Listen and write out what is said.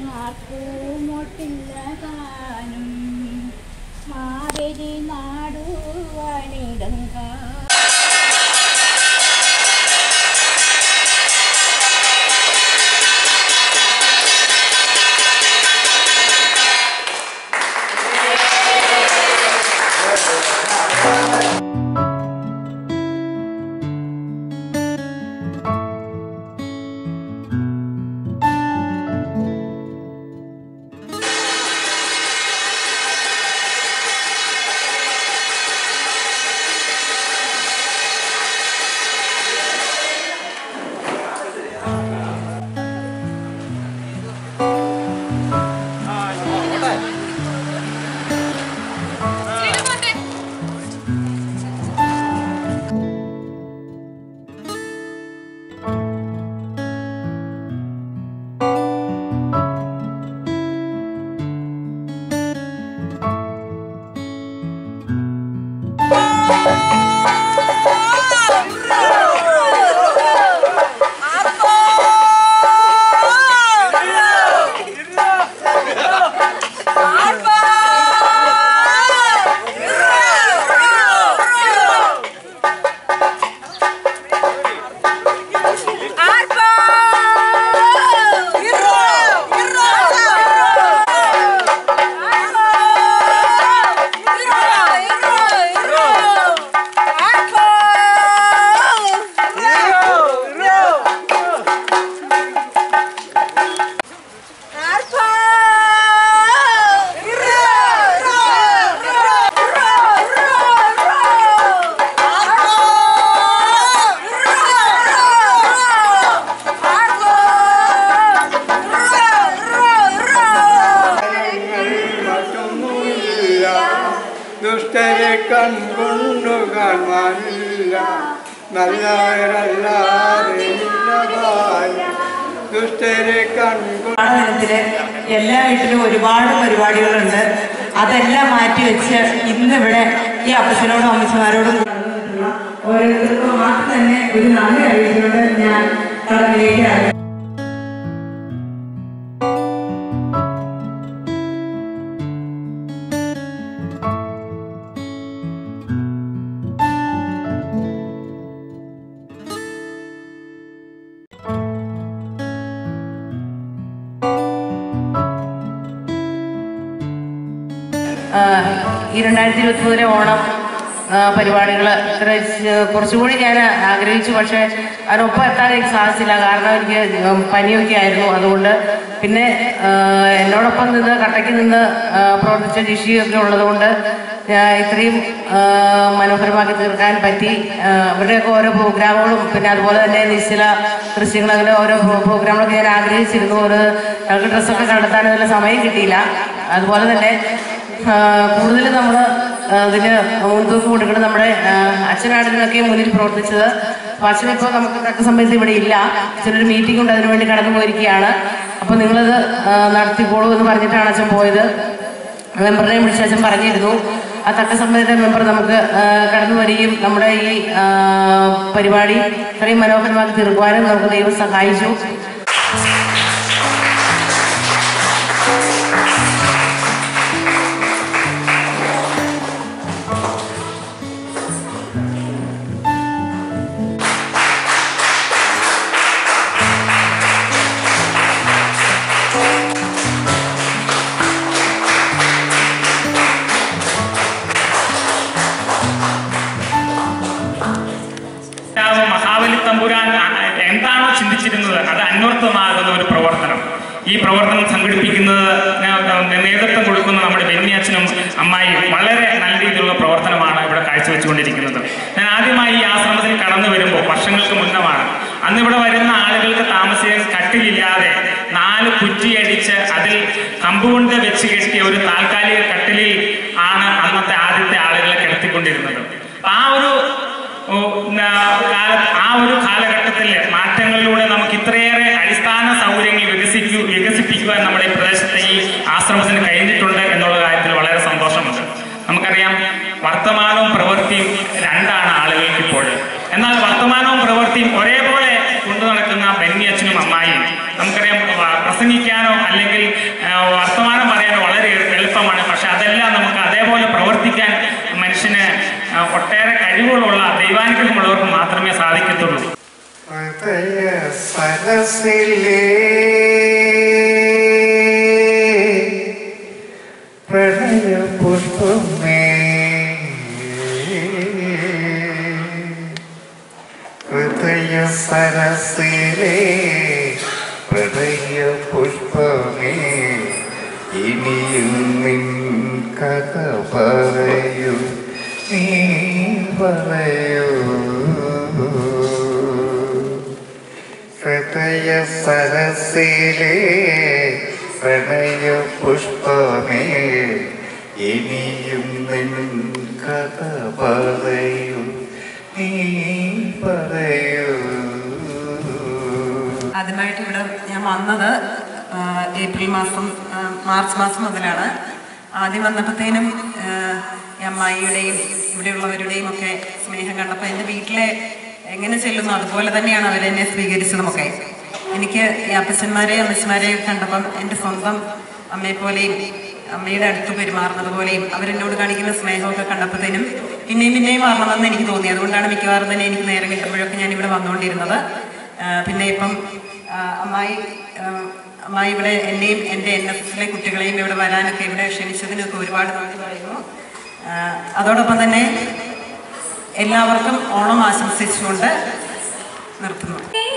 ആർക്കുമൊട്ടില്ല താനും മാവേലി നാടുവാണിടങ്ക മറ്റൊന്നുമില്ല ദുഷ്ടരെ കൺകൊണ്ടു കാണുവാനില്ല നല്ലവരല്ലാതെ ഇല്ല ഭാഗ്യം. ദുഷ്ടരെ കൺകൊണ്ടു നാടകത്തില് എല്ലാ വീട്ടിലും ഒരുപാട് പരിപാടികളുണ്ട് അതെല്ലാം മാറ്റി വെച്ച് ഇന്നിവിടെ ഈ അപ്പച്ചനോടും അമ്മച്ചമാരോടും ഓരോരുത്തർക്കും മാത്രം തന്നെ ഒരു നന്ദി അറിയിച്ചുകൊണ്ട് ഞാൻ കടന്നിലേക്ക് ഇറങ്ങി ഈ രണ്ടായിരത്തി ഇരുപത്തി മൂന്നിലെ ഓണം പരിപാടികൾ കുറച്ചുകൂടി ഞാൻ ആഗ്രഹിച്ചു പക്ഷേ അതിനൊപ്പം എത്താൻ എനിക്ക് സാധിച്ചില്ല കാരണം എനിക്ക് പനിയൊക്കെ ആയിരുന്നു അതുകൊണ്ട് പിന്നെ ആ, എന്നോടൊപ്പം നിന്ന് കട്ടയ്ക്ക് നിന്ന് ആ, പ്രവർത്തിച്ച ജിഷിയൊക്കെ ഉള്ളതുകൊണ്ട് ഞാൻ ഇത്രയും ആ, മനോഹരമാക്കി തീർക്കാൻ പറ്റി ആ, ഇവരുടെയൊക്കെ ഓരോ പ്രോഗ്രാമുകളും പിന്നെ അതുപോലെ തന്നെ നിശ്ചല ദൃശ്യങ്ങൾ അങ്ങനെ ഓരോ പ്രോ- പ്രോഗ്രാമുകളൊക്കെ ഞാൻ ആഗ്രഹിച്ചിരുന്നു ഒരു ഞങ്ങൾക്ക് ഡ്രസ്സൊക്കെ കണ്ടെത്താൻ അതിന് സമയം കിട്ടിയില്ല അതുപോലെ തന്നെ കൂടുതൽ നമ്മൾ ഇതിന് മുൻതൂക്കം കൊടുക്കുന്നത് നമ്മുടെ ആ, അച്ഛനാണ് ഇതിനൊക്കെ മുന്നിൽ പ്രവർത്തിച്ചത് അപ്പോൾ അച്ഛനിപ്പോൾ നമുക്ക് തക്ക സമയത്ത് ഇവിടെ ഇല്ല അച്ഛനൊരു മീറ്റിംഗ് ഉണ്ട് അതിനുവേണ്ടി കടന്നു പോയിരിക്കുകയാണ് അപ്പോൾ നിങ്ങളത് ആ, നടത്തിക്കോളൂ എന്ന് പറഞ്ഞിട്ടാണ് അച്ഛൻ പോയത് മെമ്പറിനെ വിളിച്ച് അച്ഛൻ പറഞ്ഞിരുന്നു ആ തക്ക സമയത്തെ മെമ്പർ നമുക്ക് ആ, കടന്നു വരികയും നമ്മുടെ ഈ ആ, പരിപാടി ഇത്രയും മനോഹരമാക്കി തീർക്കുവാനും നമുക്ക് ദൈവം സഹായിച്ചു രാജാവ് മഹാബലി തമ്പുരാൻ എന്താണോ ചിന്തിച്ചിരുന്നത് അത് അന്വർത്ഥമാകുന്ന ഒരു പ്രവർത്തനം ഈ പ്രവർത്തനം സംഘടിപ്പിക്കുന്നത് നേ- നേതൃത്വം കൊടുക്കുന്ന നമ്മുടെ ബെന്നി അമ്മായി വളരെ നല്ല രീതിയിലുള്ള പ്രവർത്തനമാണ് ഇവിടെ കാഴ്ചവെച്ചുകൊണ്ടിരിക്കുന്നത് ഞാൻ ആദ്യമായി ഈ ആശ്രമത്തിൽ കടന്നു വരുമ്പോൾ വർഷങ്ങൾക്ക് മുന്നമാണ് അന്ന് ഇവിടെ വരുന്ന ആളുകൾക്ക് താമസിക്കാൻ കട്ടിലില്ലാതെ നാല് കുറ്റിയടിച്ച് അതിൽ കമ്പുകൊണ്ട് വെച്ച് കെട്ടിയ ഒരു താൽക്കാലിക കട്ടിലിൽ ആണ് അന്നത്തെ ആദ്യത്തെ ആളുകളെ കിടത്തിക്കൊണ്ടിരുന്നത് ആ ഒരു ഓ, ന- കാല- ആ ഒരു കാലഘട്ടത്തിൽ മാറ്റങ്ങളിലൂടെ നമുക്ക് ഇത്രയേറെ അടിസ്ഥാന സൗകര്യങ്ങൾ വികസിക്കു വികസിപ്പിക്കുവാൻ നമ്മുടെ ഈ പ്രദേശത്തെ ഈ ആശ്രമത്തിന് കഴിഞ്ഞിട്ടുണ്ട് എന്നുള്ള കാര്യത്തിൽ വളരെ സന്തോഷമുണ്ട് നമുക്കറിയാം വർത്തമാനവും പ്രവൃത്തിയും രണ്ടാണ് ആളുകൾക്ക് ഇപ്പോൾ എന്നാൽ വർത്തമാനവും പ്രവൃത്തിയും ഒരേപോലെ കൊണ്ടു നടക്കുന്ന ബെന്നി അച്ഛനും അമ്മായിയും നമുക്കറിയാം വ- പ്രസംഗിക്കാനോ അല്ലെങ്കിൽ ആ, വർത്തമാനം പറയാനോ വളരെ എളുപ്പമാണ് പക്ഷെ അതെല്ലാം നമുക്ക് അതേപോലെ പ്രവർത്തിക്കാൻ മനുഷ്യന് ആ, ഒട്ടേറെ കഴിവുകളുള്ള ദൈവാനുഗ്രഹമുള്ളവർക്ക് മാത്രമേ സാധിക്കത്തുള്ളൂ ഹൃദയ സരസിലേ പ്രണയ പുഷ്പമേ ഹൃദയ സരസിലേ പ്രണയ പുഷ്പമേ ഇനിയും നിൻ കഥ പറയൂ നീ പറയൂ ഹൃദയ സരസിലേ പ്രണയ പുഷ്പമേ ഇനിയും നിൻ കഥ പറയൂ നീ പറയൂ ആദ്യമായിട്ട് ഇവിടെ ഞാൻ വന്നത് ആ, ഏപ്രിൽ മാസം ആ, മാർച്ച് മാസം മുതലാണ് ആദ്യം വന്നപ്പോഴത്തേനും ആ, ഈ അമ്മായിയുടെയും ഇവിടെയുള്ളവരുടെയും ഒക്കെ സ്നേഹം കണ്ടപ്പോൾ എൻ്റെ വീട്ടിലെ എങ്ങനെ ചെല്ലുന്നു അതുപോലെ തന്നെയാണ് അവരെന്നെ സ്വീകരിച്ചതുമൊക്കെ എനിക്ക് ഈ അപ്പച്ചന്മാരെയും അമ്മച്ചമാരെയും കണ്ടപ്പം എൻ്റെ സ്വന്തം അമ്മയെപ്പോലെയും അമ്മയുടെ അടുത്ത് പെരുമാറുന്നത് പോലെയും അവരെന്നോട് കാണിക്കുന്ന സ്നേഹമൊക്കെ കണ്ടപ്പോഴത്തേനും പിന്നെയും പിന്നെയും മാറണമെന്ന് എനിക്ക് തോന്നി അതുകൊണ്ടാണ് മിക്കവാറും തന്നെ എനിക്ക് നേരം കിട്ടുമ്പോഴൊക്കെ ഞാൻ ഇവിടെ വന്നുകൊണ്ടിരുന്നത് ആ, പിന്നെ ഇപ്പം ആ, അമ്മായി ആ, അമ്മായി ഇവിടെ എന്നെയും എൻ്റെ എൻ എസ് എസിലെ കുട്ടികളെയും ഇവിടെ വരാനൊക്കെ ഇവിടെ ക്ഷണിച്ചതിനൊക്കെ ഒരുപാട് നന്ദി പറയുന്നു ആ, അതോടൊപ്പം തന്നെ എല്ലാവർക്കും ഓണം ആശംസിച്ചുകൊണ്ട് നിർത്തുന്നു